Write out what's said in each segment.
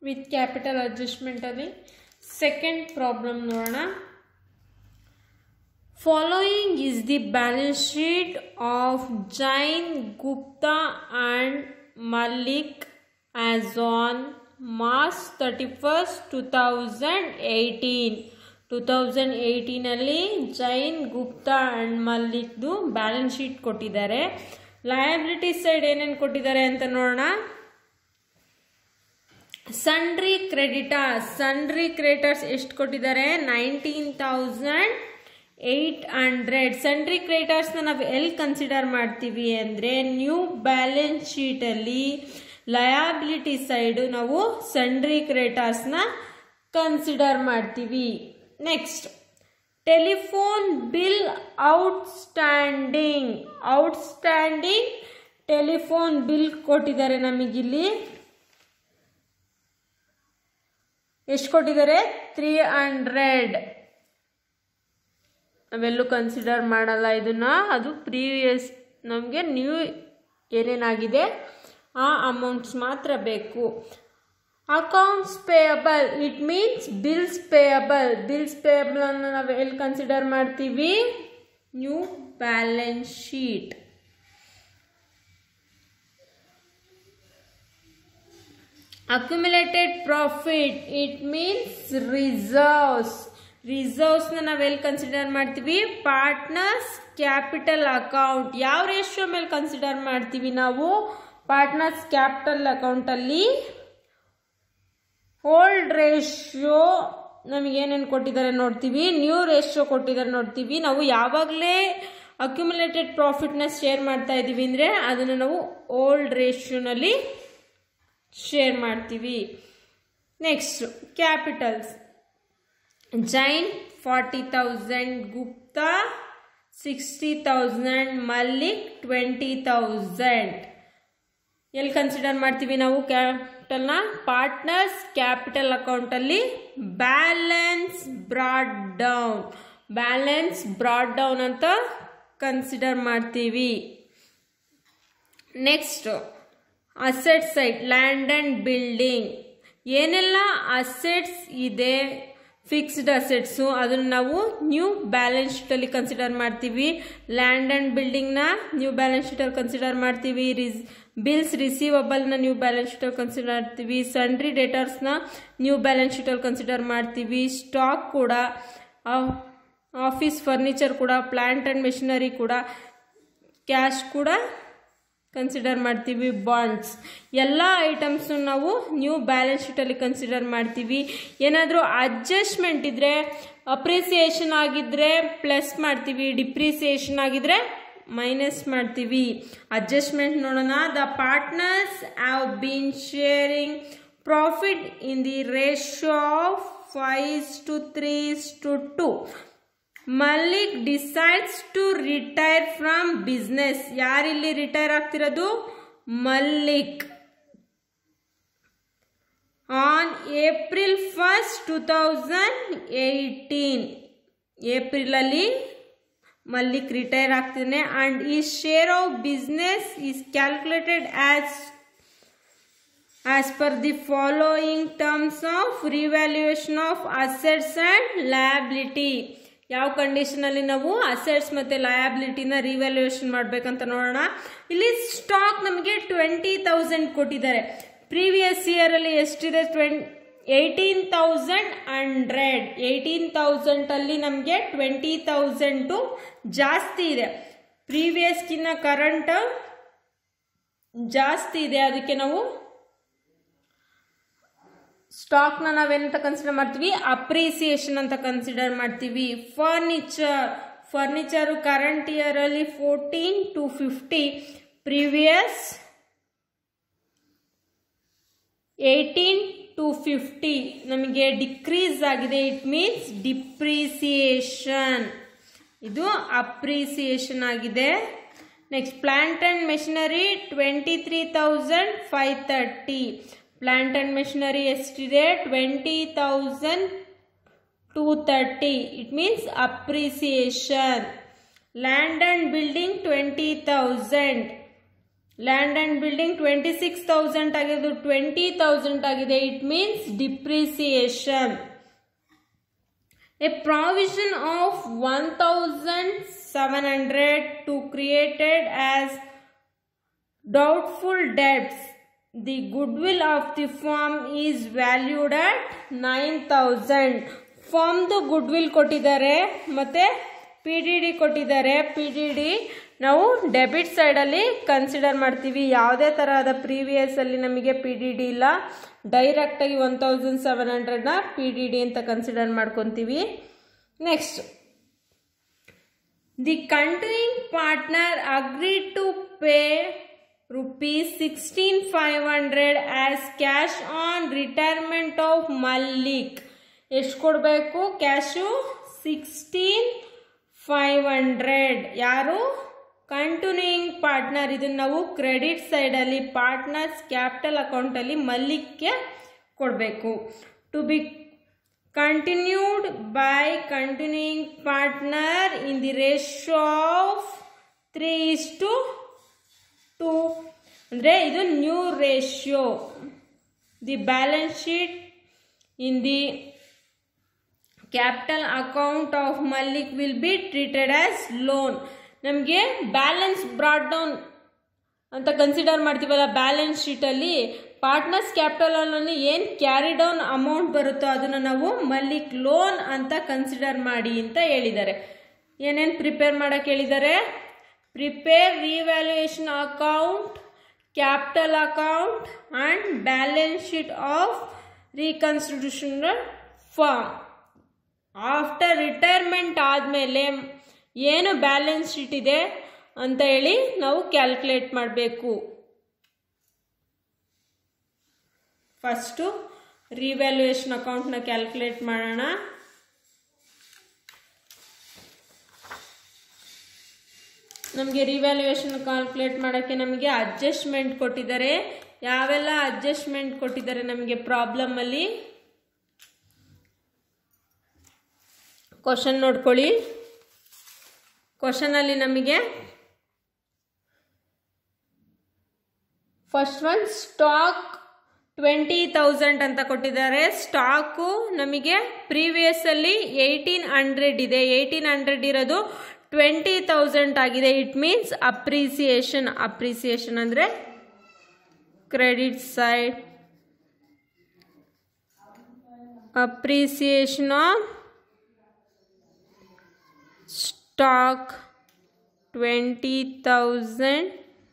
with capital ಅಡ್ಜಸ್ಟ್ಮೆಂಟಲ್ಲಿ second problem ನೋಡೋಣ following is the balance sheet of Jain Gupta and Mallik as on March thirty first two thousand eighteen two thousand ಏಯ್ಟೀನಲ್ಲಿ Jain Gupta and ಮಲ್ಲಿಕ್ದು balance sheet ಕೊಟ್ಟಿದ್ದಾರೆ liability side ಏನೇನು ಕೊಟ್ಟಿದ್ದಾರೆ ಅಂತ ನೋಡೋಣ ಸನ್ರಿ ಕ್ರೆಡಿಟರ್ಸ್ ಸನ್ರಿ ಕ್ರೆಡಿಟರ್ಸ್ ಎಷ್ಟು ಕೊಟ್ಟಿದ್ದಾರೆ nineteen thousand eight hundred sundry ಕ್ರೆಡಿಟರ್ಸ್ನ ನಾವು ಎಲ್ಲಿ ಕನ್ಸಿಡರ್ ಮಾಡ್ತೀವಿ ಅಂದರೆ ನ್ಯೂ ಬ್ಯಾಲೆನ್ಸ್ ಶೀಟಲ್ಲಿ ಲಯಾಬಿಲಿಟಿ ಸೈಡು ನಾವು ಸನ್ರಿ ಕ್ರೆಡಿಟರ್ಸ್ನ ಕನ್ಸಿಡರ್ ಮಾಡ್ತೀವಿ next telephone bill outstanding outstanding telephone bill ಕೊಟ್ಟಿದ್ದಾರೆ ನಮಗಿಲ್ಲಿ ಎಷ್ಟು ಕೊಟ್ಟಿದ್ದಾರೆ ತ್ರೀ ಹಂಡ್ರೆಡ್ ನಾವೆಲ್ಲೂ ಕನ್ಸಿಡರ್ ಮಾಡಲ್ಲ ಇದನ್ನ ಅದು ಪ್ರೀವಿಯಸ್ ನಮಗೆ ನ್ಯೂ ಏನೇನಾಗಿದೆ ಆ ಅಮೌಂಟ್ಸ್ ಮಾತ್ರ ಬೇಕು accounts payable it means bills payable bills payable ಅನ್ನು ನಾವು ಎಲ್ಲಿ ಕನ್ಸಿಡರ್ ಮಾಡ್ತೀವಿ new balance sheet accumulated profit it means reserves ರಿಸರ್ವ್ಸ್ನ ನಾವೆಲ್ಲಿ ಕನ್ಸಿಡರ್ ಮಾಡ್ತೀವಿ ಪಾರ್ಟ್ನರ್ಸ್ ಕ್ಯಾಪಿಟಲ್ ಅಕೌಂಟ್ ಯಾವ ರೇಷಿಯೋ ಮೇಲೆ ಕನ್ಸಿಡರ್ ಮಾಡ್ತೀವಿ ನಾವು ಪಾರ್ಟ್ನರ್ಸ್ ಕ್ಯಾಪಿಟಲ್ ಅಕೌಂಟಲ್ಲಿ ಓಲ್ಡ್ ರೇಷಿಯೋ ನಮಗೇನೇನು ಕೊಟ್ಟಿದ್ದಾರೆ ನೋಡ್ತೀವಿ ನ್ಯೂ ರೇಷಿಯೋ ಕೊಟ್ಟಿದ್ದಾರೆ ನೋಡ್ತೀವಿ ನಾವು ಯಾವಾಗಲೇ ಅಕ್ಯುಮುಲೇಟೆಡ್ ಪ್ರಾಫಿಟ್ನ ಶೇರ್ ಮಾಡ್ತಾ ಇದ್ದೀವಿ ಅಂದರೆ ಅದನ್ನು ನಾವು ಓಲ್ಡ್ ರೇಷಿಯೋನಲ್ಲಿ ಶೇರ್ ಮಾಡ್ತೀವಿ next capitals Jain forty thousand Gupta sixty thousand Mallik twenty thousand ಎಲ್ಲಿ ಕನ್ಸಿಡರ್ ಮಾಡ್ತೀವಿ ನಾವು ಕ್ಯಾಪಿಟಲ್ನ ಪಾರ್ಟ್ನರ್ಸ್ ಕ್ಯಾಪಿಟಲ್ ಅಕೌಂಟಲ್ಲಿ balance brought down balance brought down ಅಂತ ಕನ್ಸಿಡರ್ ಮಾಡ್ತೀವಿ next asset side land and building ಏನೆಲ್ಲ ಅಸೆಟ್ಸ್ ಇದೆ ಫಿಕ್ಸ್ಡ್ ಅಸೆಟ್ಸು ಅದನ್ನು ನಾವು ನ್ಯೂ ಬ್ಯಾಲೆನ್ಸ್ ಶೀಟಲ್ಲಿ ಕನ್ಸಿಡರ್ ಮಾಡ್ತೀವಿ ಲ್ಯಾಂಡ್ ಆ್ಯಂಡ್ ಬಿಲ್ಡಿಂಗ್ನ ನ್ಯೂ ಬ್ಯಾಲೆನ್ಸ್ ಶೀಟಲ್ಲಿ ಕನ್ಸಿಡರ್ ಮಾಡ್ತೀವಿ ರಿಸ್ ಬಿಲ್ಸ್ ರಿಸೀವಬಲ್ನ ನ್ಯೂ ಬ್ಯಾಲೆನ್ಸ್ ಶೀಟಲ್ಲಿ ಕನ್ಸಿಡರ್ ಮಾಡ್ತೀವಿ ಸನ್ರಿ ಡೇಟರ್ಸ್ನ ನ್ಯೂ ಬ್ಯಾಲೆನ್ಸ್ ಶೀಟಲ್ಲಿ ಕನ್ಸಿಡರ್ ಮಾಡ್ತೀವಿ ಸ್ಟಾಕ್ ಕೂಡ ಆಫೀಸ್ ಫರ್ನಿಚರ್ ಕೂಡ ಪ್ಲ್ಯಾಂಟ್ ಆ್ಯಂಡ್ ಮೆಷಿನರಿ ಕೂಡ ಕ್ಯಾಶ್ ಕೂಡ ಕನ್ಸಿಡರ್ ಮಾಡ್ತೀವಿ ಬಾಂಡ್ಸ್ ಎಲ್ಲ ಐಟಮ್ಸು ನಾವು ನ್ಯೂ ಬ್ಯಾಲೆನ್ಸ್ ಶೀಟಲ್ಲಿ ಕನ್ಸಿಡರ್ ಮಾಡ್ತೀವಿ ಏನಾದರೂ ಅಡ್ಜಸ್ಟ್ಮೆಂಟ್ ಇದ್ದರೆ ಅಪ್ರಿಸಿಯೇಷನ್ ಆಗಿದ್ದರೆ ಪ್ಲಸ್ ಮಾಡ್ತೀವಿ ಡಿಪ್ರಿಸಿಯೇಷನ್ ಆಗಿದ್ದರೆ ಮೈನಸ್ ಮಾಡ್ತೀವಿ ಅಡ್ಜಸ್ಟ್ಮೆಂಟ್ ನೋಡೋಣ the partners have been sharing profit in the ratio of five to three to two Mallik decides to retire from business ಯಾರಿಲ್ಲಿ ರಿಟೈರ್ ಆಗ್ತಿರೋದು Mallik on April first two thousand eighteen ಏಪ್ರಿಲಲ್ಲಿ Mallik retire ಆಗ್ತಾನೆ and ಈ share of business is calculated as as per the following terms of revaluation of assets and liability ಯಾವ ಕಂಡೀಷನಲ್ಲಿ ನಾವು assets ಮತ್ತು ಲಯಬಿಲಿಟಿನ revaluation ಮಾಡಬೇಕಂತ ನೋಡೋಣ ಇಲ್ಲಿ ಸ್ಟಾಕ್ ನಮಗೆ ಟ್ವೆಂಟಿ ತೌಸಂಡ್ ಕೊಟ್ಟಿದ್ದಾರೆ ಪ್ರೀವಿಯಸ್ ಇಯರಲ್ಲಿ ಎಷ್ಟಿದೆ twenty eighteen thousand hundred eighteen ತೌಸಂಡಲ್ಲಿ ನಮಗೆ ಟ್ವೆಂಟಿ ತೌಸಂಡು ಜಾಸ್ತಿ ಇದೆ ಪ್ರೀವಿಯಸ್ಗಿನ್ನ ಕರೆಂಟ್ ಜಾಸ್ತಿ ಇದೆ ಅದಕ್ಕೆ ನಾವು ಸ್ಟಾಕ್ನ ನಾವೇನಂತ ಕನ್ಸಿಡರ್ ಮಾಡ್ತೀವಿ ಅಪ್ರಿಸಿಯೇಷನ್ ಅಂತ ಕನ್ಸಿಡರ್ ಮಾಡ್ತೀವಿ ಫರ್ನಿಚರ್ ಫರ್ನಿಚರು ಕರೆಂಟ್ ಇಯರಲ್ಲಿ fourteen two fifty previous eighteen two fifty ನಮಗೆ ಡಿಕ್ರೀಸ್ ಆಗಿದೆ ಇಟ್ ಮೀನ್ಸ್ ಡಿಪ್ರಿಸಿಯೇಷನ್ ಇದು ಅಪ್ರಿಸಿಯೇಷನ್ ಆಗಿದೆ next plant and machinery twenty three thousand five thirty plant and machinery ಎಷ್ಟಿದೆ twenty thousand two thirty it means appreciation land and building twenty thousand land and building twenty six thousand ಆಗಿದ್ದು twenty thousand ಆಗಿದೆ it means depreciation a provision of one thousand seven hundred to created as doubtful debts the goodwill of the firm is valued at nine thousand ಫಾರ್ಮ್ದು goodwill ಕೊಟ್ಟಿದ್ದಾರೆ ಮತ್ತು P D D ಕೊಟ್ಟಿದ್ದಾರೆ P D D ನಾವು debit ಸೈಡಲ್ಲಿ consider ಮಾಡ್ತೀವಿ ಯಾವುದೇ ತರಹದ ಪ್ರೀವಿಯಸಲ್ಲಿ ನಮಗೆ ಪಿ ಡಿ ಡಿ ಇಲ್ಲ ಡೈರೆಕ್ಟಾಗಿ ಒನ್ ತೌಸಂಡ್ ಸೆವೆನ್ ಹಂಡ್ರೆಡ್ನ ಪಿ ಡಿ ಡಿ ಅಂತ ಕನ್ಸಿಡರ್ ಮಾಡ್ಕೊತೀವಿ next the continuing partner agree to pay rupees 16500 as cash on retirement of Mallik ಎಷ್ಟು ಕೊಡಬೇಕು ಕ್ಯಾಶು ಸಿಕ್ಸ್ಟೀನ್ ಫೈವ್ ಹಂಡ್ರೆಡ್ ಯಾರು ಕಂಟಿನ್ಯೂಯಿಂಗ್ ಪಾರ್ಟ್ನರ್ ಇದನ್ನು ನಾವು ಕ್ರೆಡಿಟ್ ಸೈಡಲ್ಲಿ ಪಾರ್ಟ್ನರ್ಸ್ ಕ್ಯಾಪಿಟಲ್ ಅಕೌಂಟಲ್ಲಿ ಮಲ್ಲಿಕ್ಗೆ ಕೊಡಬೇಕು to be continued by continuing partner in the ratio of three is to two ಅಂದರೆ ಇದು new ratio the balance sheet in the capital account of Mallik will be treated as loan ನಮಗೆ balance brought down ಅಂತ consider ಮಾಡ್ತೀವಲ್ಲ balance ಶೀಟಲ್ಲಿ partners ಕ್ಯಾಪಿಟಲಲ್ಲಿ ಏನು carry down amount ಬರುತ್ತೋ ಅದನ್ನು ನಾವು ಮಲ್ಲಿಕ್ ಲೋನ್ ಅಂತ ಕನ್ಸಿಡರ್ ಮಾಡಿ ಅಂತ ಹೇಳಿದ್ದಾರೆ ಏನೇನು ಪ್ರಿಪೇರ್ ಮಾಡೋಕ್ಕೆ ಹೇಳಿದ್ದಾರೆ prepare revaluation account capital account and balance sheet of reconstitutional firm after retirement ಆದಮೇಲೆ ಏನು ಬ್ಯಾಲೆನ್ಸ್ ಶೀಟ್ ಇದೆ ಅಂತ ಹೇಳಿ ನಾವು ಕ್ಯಾಲ್ಕುಲೇಟ್ ಮಾಡಬೇಕು ಫಸ್ಟು ರಿವ್ಯಾಲ್ಯೂಯೇಷನ್ ಅಕೌಂಟ್ನ ಕ್ಯಾಲ್ಕುಲೇಟ್ ಮಾಡೋಣ ನಮಗೆ ರಿವ್ಯಾಲ್ಯೂಯೇಷನ್ ಕ್ಯಾಲ್ಕುಲೇಟ್ ಮಾಡೋಕ್ಕೆ ನಮಗೆ ಅಡ್ಜಸ್ಟ್ಮೆಂಟ್ ಕೊಟ್ಟಿದ್ದಾರೆ ಯಾವೆಲ್ಲ ಅಡ್ಜಸ್ಟ್ಮೆಂಟ್ ಕೊಟ್ಟಿದ್ದಾರೆ ನಮಗೆ ಪ್ರಾಬ್ಲಮಲ್ಲಿ ಕ್ವಶನ್ ನೋಡ್ಕೊಳ್ಳಿ ಕ್ವಶನಲ್ಲಿ ನಮಗೆ first one stock twenty thousand ಅಂತ ಕೊಟ್ಟಿದ್ದಾರೆ ಸ್ಟಾಕು ನಮಗೆ ಪ್ರೀವಿಯಸ್ಸಲ್ಲಿ ಏಯ್ಟೀನ್ ಹಂಡ್ರೆಡ್ ಇದೆ ಏಯ್ಟೀನ್ ಹಂಡ್ರೆಡ್ ಇರೋದು ಟ್ವೆಂಟಿ ತೌಸಂಡ್ ಆಗಿದೆ ಇಟ್ ಮೀನ್ಸ್ ಅಪ್ರಿಸಿಯೇಷನ್ ಅಪ್ರಿಸಿಯೇಷನ್ ಅಂದರೆ credit side appreciation on stock twenty thousand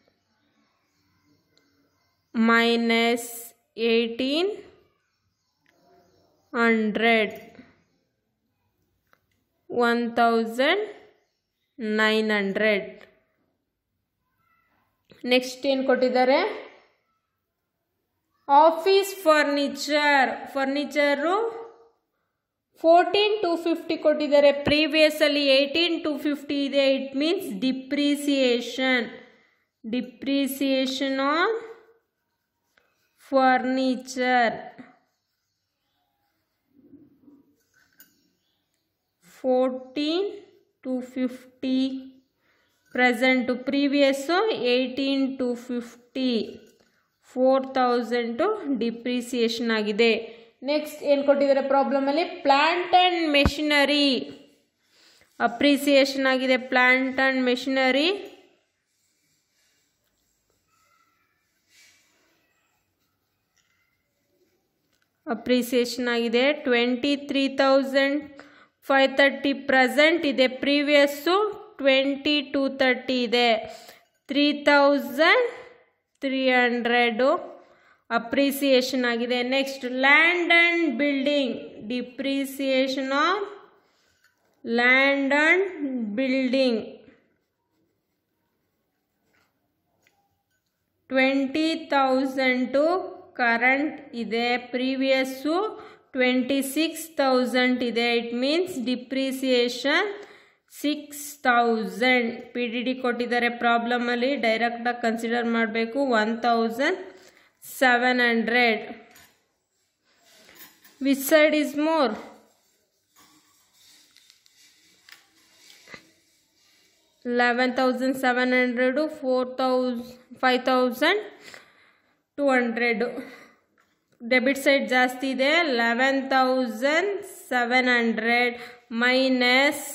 minus 1800 1900 next ಏನು ಕೊಟ್ಟಿದ್ದಾರೆ office furniture furniture fourteen two fifty ಕೊಟ್ಟಿದ್ದಾರೆ ಪ್ರೀವಿಯಸ್ಸಲ್ಲಿ ಏಯ್ಟೀನ್ ಟು ಫಿಫ್ಟಿ ಇದೆ it means depreciation depreciation on furniture fourteen two fifty present previous eighteen two fifty four thousand depreciation ಆಗಿದೆ next ಏನು ಕೊಟ್ಟಿದ್ದಾರೆ ಪ್ರಾಬ್ಲಮಲ್ಲಿ plant and machinery appreciation ಆಗಿದೆ plant and machinery appreciation ಆಗಿದೆ twenty three thousand five thirty present ಇದೆ previous twenty two thirty ಇದೆ three thousand three hundred appreciation ಆಗಿದೆ next land and building depreciation of land and building twenty thousand current ಇದೆ previous twenty six thousand ಇದೆ it means depreciation six thousand P D D ಕೊಟ್ಟಿದ್ದಾರೆ ಪ್ರಾಬ್ಲಮಲ್ಲಿ ಡೈರೆಕ್ಟಾಗಿ consider ಮಾಡಬೇಕು one thousand seven hundred which side is more eleven thousand seven hundred four thous five thousand two hundred debit side ಜಾಸ್ತಿ ಇದೆ eleven thousand seven hundred minus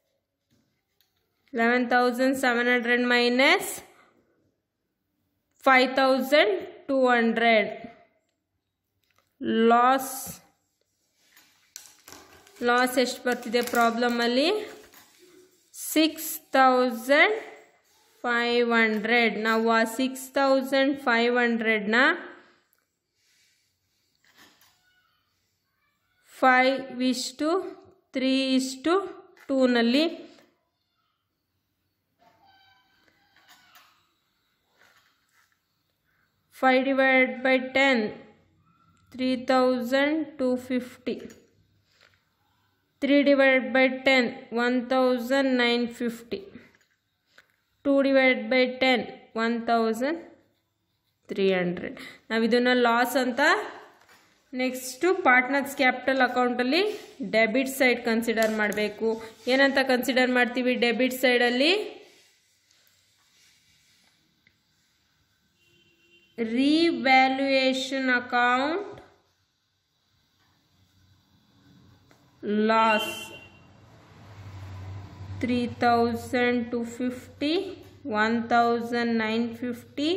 eleven thousand seven hundred minus five thousand two hundred loss loss ಎಷ್ಟು ಬರ್ತಿದೆ ಪ್ರಾಬ್ಲಮಲ್ಲಿ six thousand five hundred ನಾವು ಆ six thousand five ಹಂಡ್ರೆಡ್ನ five ಇಷ್ಟು three ಇಷ್ಟು ಟೂನಲ್ಲಿ five divide by ten three thousand two fifty three divide by ten one thousand nine fifty two divide by ten one thousand three hundred ನಾವು ಇದನ್ನು loss ಅಂತ next partners capital ಅಕೌಂಟಲ್ಲಿ debit side consider ಮಾಡಬೇಕು ಏನಂತ consider ಮಾಡ್ತೀವಿ debit ಸೈಡಲ್ಲಿ revaluation account loss 3250 1950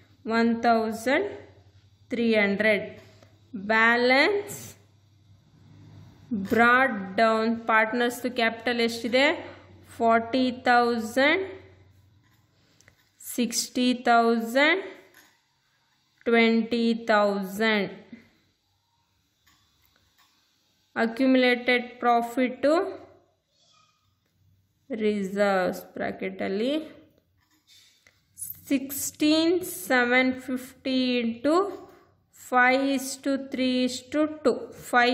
1300 balance brought down partners to capital ಎಷ್ಟಿದೆ forty thousand sixty thousand twenty thousand accumulated profit reserves ಬ್ರ್ಯಾಕೆಟಲ್ಲಿ sixteen seven fifty into five ಇಷ್ಟು three ಇಷ್ಟು two five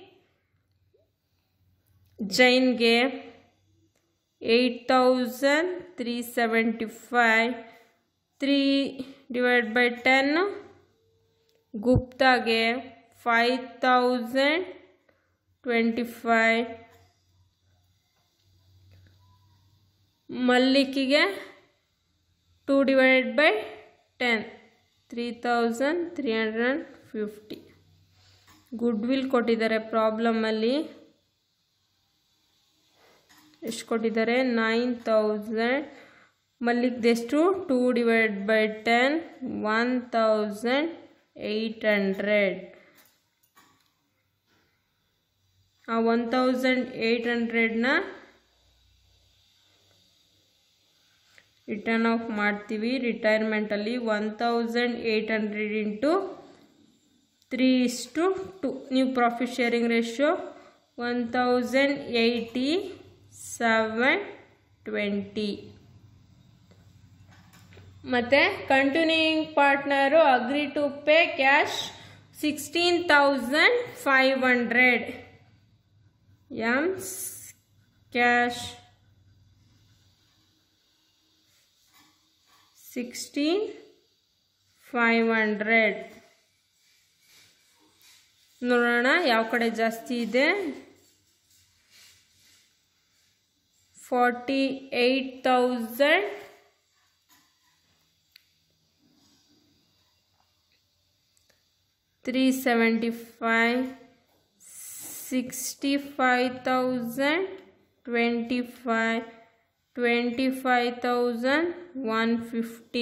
ಜೈನ್ಗೆ eight thousand three seventy five three divide by ten ಗುಪ್ತಾಗೆ five thousand twenty five ಮಲ್ಲಿಕಿಗೆ two divide by ten three thousand three hundred fifty goodwill ಕೊಟ್ಟಿದ್ದಾರೆ ಪ್ರಾಬ್ಲಮಲ್ಲಿ ಎಷ್ಟು ಕೊಟ್ಟಿದ್ದಾರೆ nine thousand ಮಲ್ಲಿಗ್ದೆಷ್ಟು two divide by ten one thousand eight hundred ಆ one thousand eight ಹಂಡ್ರೆಡ್ನ written off ಮಾಡ್ತೀವಿ ರಿಟೈರ್ಮೆಂಟಲ್ಲಿ one thousand eight hundred into three ಇಸ್ಟು two ನೀವು profit sharing ratio one thousand eighty seven twenty ಮತ್ತು continuing partner agree to pay cash sixteen thousand five hundred M's cash sixteen five hundred ನೋಡೋಣ ಯಾವ ಕಡೆ ಜಾಸ್ತಿ ಇದೆ forty eight thousand three seventy five sixty five thousand twenty five twenty five thousand one fifty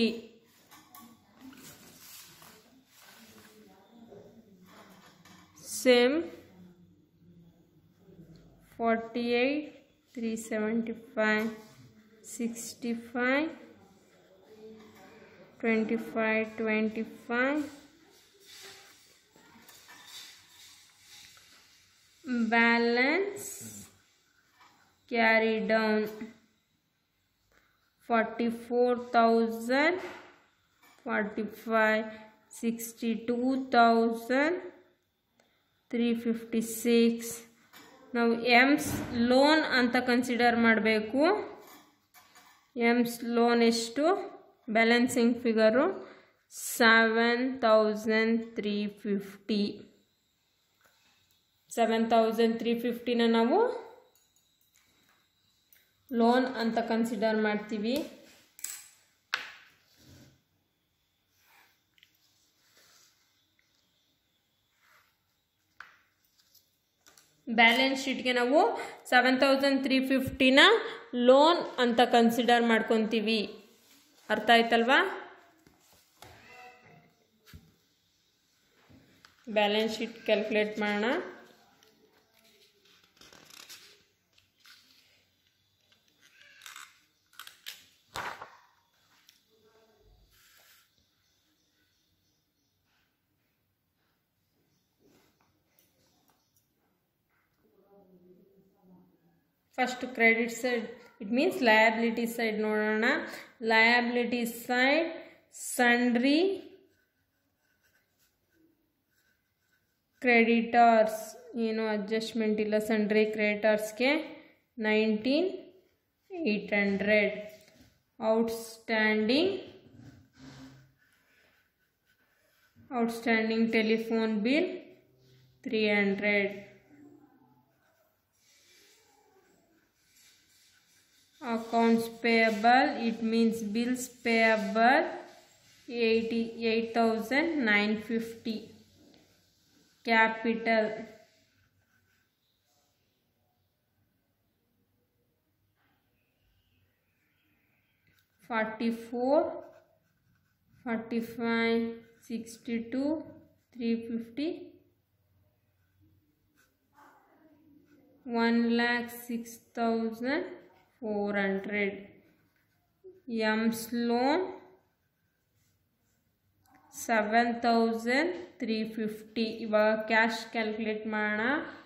same forty eight three seventy five sixty five twenty five twenty five balance carry down 44000 45 62000 356 ನಾವು ಎಮ್ಸ್ loan ಅಂತ consider ಮಾಡಬೇಕು M's loan ಎಷ್ಟು balancing figure seven thousand three fifty seven thousand three ಫಿಫ್ಟಿನ ನಾವು loan ಅಂತ consider ಮಾಡ್ತೀವಿ balance ಶೀಟ್ಗೆ ನಾವು ಸೆವೆನ್ ತೌಸಂಡ್ ತ್ರೀ ಫಿಫ್ಟಿನ ಲೋನ್ ಅಂತ ಕನ್ಸಿಡರ್ ಮಾಡ್ಕೊತೀವಿ ಅರ್ಥ ಆಯ್ತಲ್ವಾ ಬ್ಯಾಲೆನ್ಸ್ ಶೀಟ್ ಕ್ಯಾಲ್ಕುಲೇಟ್ ಮಾಡೋಣ first credit side it means liability side ನೋಡೋಣ ಲಯಬಿಲಿಟಿ ಸೈಡ್ ಸನ್ಡ್ರಿ ಕ್ರೆಡಿಟರ್ಸ್ ಏನು ಅಡ್ಜಸ್ಟ್ಮೆಂಟ್ ಇಲ್ಲ ಸನ್ಡ್ರಿ ಕ್ರೆಡಿಟರ್ಸ್ಗೆ nineteen eight hundred outstanding outstanding telephone bill three hundred accounts payable it means bills payable 80 8950 capital Forty four, forty five, sixty two, three fifty, one lakh six thousand four hundred M's loan seven thousand three fifty ಇವಾಗ cash calculate ಮಾಡೋಣ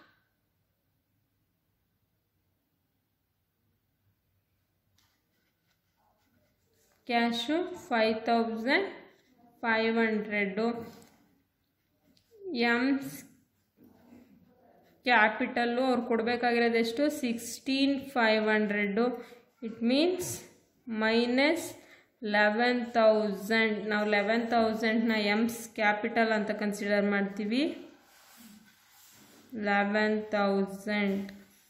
cash five thousand five hundred M's capital ಅವ್ರು ಕೊಡಬೇಕಾಗಿರೋದು ಎಷ್ಟು sixteen five hundred it means minus eleven thousand ನಾವು eleven ತೌಸಂಡ್ನ M's capital ಅಂತ consider ಮಾಡ್ತೀವಿ eleven thousand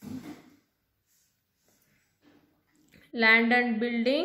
land and building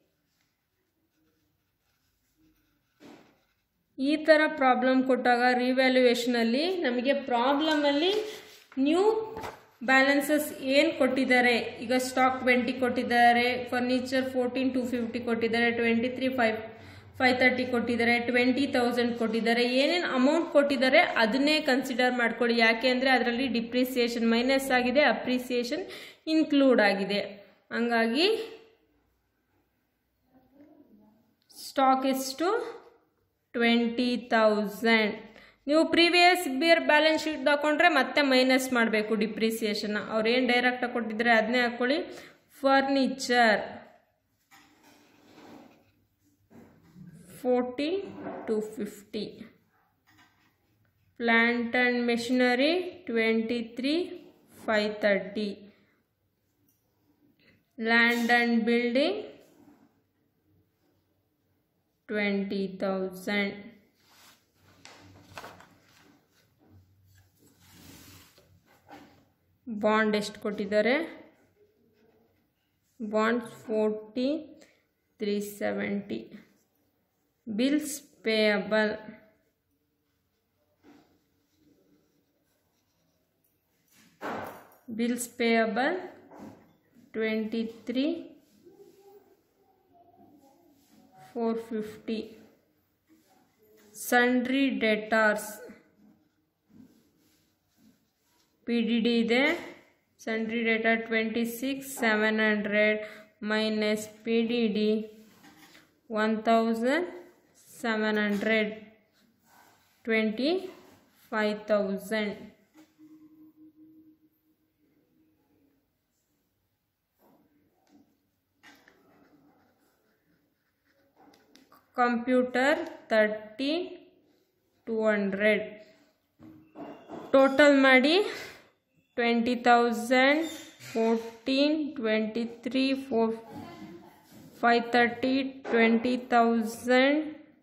ಈ ಥರ ಪ್ರಾಬ್ಲಮ್ ಕೊಟ್ಟಾಗ ರಿವ್ಯಾಲ್ಯೂಯೇಷನಲ್ಲಿ ನಮಗೆ ಪ್ರಾಬ್ಲಮಲ್ಲಿ ನ್ಯೂ ಬ್ಯಾಲೆನ್ಸಸ್ ಏನು ಕೊಟ್ಟಿದ್ದಾರೆ ಈಗ ಸ್ಟಾಕ್ ಟ್ವೆಂಟಿ ಕೊಟ್ಟಿದ್ದಾರೆ ಫರ್ನಿಚರ್ ಫೋರ್ಟೀನ್ ಟು ಫಿಫ್ಟಿ ಕೊಟ್ಟಿದ್ದಾರೆ twenty three five five thirty ಕೊಟ್ಟಿದ್ದಾರೆ ಟ್ವೆಂಟಿ ತೌಸಂಡ್ ಕೊಟ್ಟಿದ್ದಾರೆ ಏನೇನು ಅಮೌಂಟ್ ಕೊಟ್ಟಿದ್ದಾರೆ ಅದನ್ನೇ ಕನ್ಸಿಡರ್ ಮಾಡ್ಕೊಳ್ಳಿ ಯಾಕೆ ಅಂದರೆ ಅದರಲ್ಲಿ ಡಿಪ್ರಿಸಿಯೇಷನ್ ಮೈನಸ್ ಆಗಿದೆ ಅಪ್ರಿಸಿಯೇಷನ್ ಇನ್ಕ್ಲೂಡ್ ಆಗಿದೆ ಹಂಗಾಗಿ ಸ್ಟಾಕ್ ಎಷ್ಟು ಟ್ವೆಂಟಿ ತೌಸಂಡ್ ನೀವು ಪ್ರೀವಿಯಸ್ ಬಿಯರ್ ಬ್ಯಾಲೆನ್ಸ್ ಶೀಟ್ ಹಾಕೊಂಡ್ರೆ ಮತ್ತೆ ಮೈನಸ್ ಮಾಡಬೇಕು ಡಿಪ್ರಿಸಿಯೇಷನ್ ಅವ್ರು ಏನು ಡೈರೆಕ್ಟಾಗಿ ಕೊಟ್ಟಿದ್ದಾರೆ ಅದನ್ನೇ ಹಾಕ್ಕೊಳ್ಳಿ furniture forty two fifty plant and machinery twenty three five thirty land and building twenty thousand bond ಎಷ್ಟು ಕೊಟ್ಟಿದ್ದಾರೆ bond forty three seventy bills payable bills payable twenty three four fifty sundry debtors P D D ಇದೆ sundry ಡೇಟಾ twenty six seven hundred minus P D D one thousand seven hundred twenty five thousand computer thirty two hundred total ಮಾಡಿ twenty thousand fourteen twenty three four five thirty twenty thousand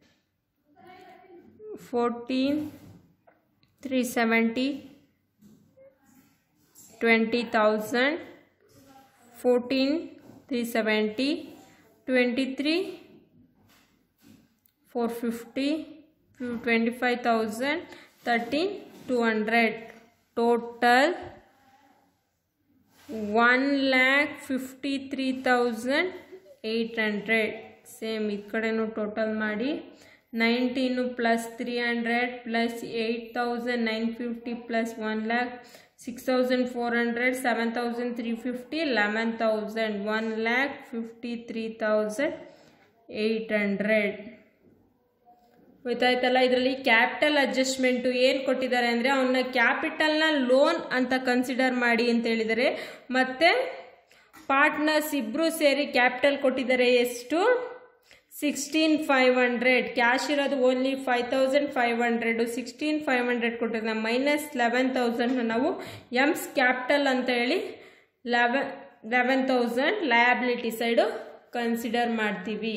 fourteen three seventy twenty thousand fourteen three seventy twenty three four fifty twenty five thousand thirteen two hundred total one lakh fifty three thousand eight hundred same ಈ ಕಡೆನೂ total ಮಾಡಿ nineteen plus three hundred plus eight thousand nine fifty plus one lakh six thousand four hundred seven thousand three fifty eleven thousand one lakh fifty three thousand eight hundred ಗೊತ್ತಾಯ್ತಲ್ಲ ಇದರಲ್ಲಿ capital adjustment ಏನು ಕೊಟ್ಟಿದ್ದಾರೆ ಅಂದರೆ ಅವನ್ನ ಕ್ಯಾಪಿಟಲ್ನ loan ಅಂತ consider ಮಾಡಿ ಅಂತ ಹೇಳಿದ್ದಾರೆ ಮತ್ತು ಪಾರ್ಟ್ನರ್ಸ್ ಇಬ್ಬರು ಸೇರಿ ಕ್ಯಾಪಿಟಲ್ ಕೊಟ್ಟಿದ್ದಾರೆ ಎಷ್ಟು ಸಿಕ್ಸ್ಟೀನ್ ಫೈವ್ ಹಂಡ್ರೆಡ್ ಕ್ಯಾಶ್ ಇರೋದು only five thousand five hundred sixteen five hundred ಕೊಟ್ಟಿದ್ದಾರೆ ಮೈನಸ್ ಲೆವೆನ್ ತೌಸಂಡ್ನ ನಾವು ಎಮ್ಸ್ ಕ್ಯಾಪಿಟಲ್ ಅಂತ ಹೇಳಿ eleven eleven thousand liability side consider ಮಾಡ್ತೀವಿ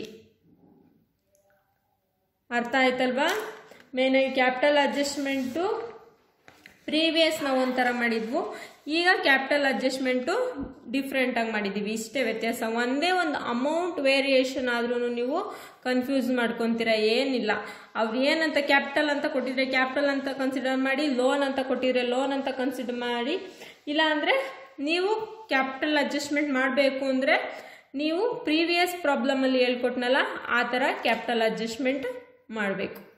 ಅರ್ಥ ಆಯ್ತಲ್ವಾ ಮೇನಾಗಿ ಕ್ಯಾಪಿಟಲ್ ಅಡ್ಜಸ್ಟ್ಮೆಂಟು ಪ್ರೀವಿಯಸ್ ನಾವು ಒಂಥರ ಮಾಡಿದ್ವು ಈಗ ಕ್ಯಾಪಿಟಲ್ ಅಡ್ಜಸ್ಟ್ಮೆಂಟು ಡಿಫ್ರೆಂಟಾಗಿ ಮಾಡಿದ್ದೀವಿ ಇಷ್ಟೇ ವ್ಯತ್ಯಾಸ ಒಂದೇ ಒಂದು ಅಮೌಂಟ್ ವೇರಿಯೇಷನ್ ಆದ್ರೂ ನೀವು ಕನ್ಫ್ಯೂಸ್ ಮಾಡ್ಕೊತೀರ ಏನಿಲ್ಲ ಅವ್ರು ಏನಂತ ಕ್ಯಾಪಿಟಲ್ ಅಂತ ಕೊಟ್ಟಿದ್ರೆ ಕ್ಯಾಪಿಟಲ್ ಅಂತ ಕನ್ಸಿಡರ್ ಮಾಡಿ ಲೋನ್ ಅಂತ ಕೊಟ್ಟಿದ್ರೆ ಲೋನ್ ಅಂತ ಕನ್ಸಿಡರ್ ಮಾಡಿ ಇಲ್ಲ ಅಂದರೆ ನೀವು ಕ್ಯಾಪಿಟಲ್ ಅಡ್ಜಸ್ಟ್ಮೆಂಟ್ ಮಾಡಬೇಕು ಅಂದರೆ ನೀವು ಪ್ರೀವಿಯಸ್ ಪ್ರಾಬ್ಲಮಲ್ಲಿ ಹೇಳ್ಕೊಟ್ನಲ್ಲ ಆ ಥರ ಕ್ಯಾಪಿಟಲ್ ಅಡ್ಜಸ್ಟ್ಮೆಂಟ್ ಮಾಡಬೇಕು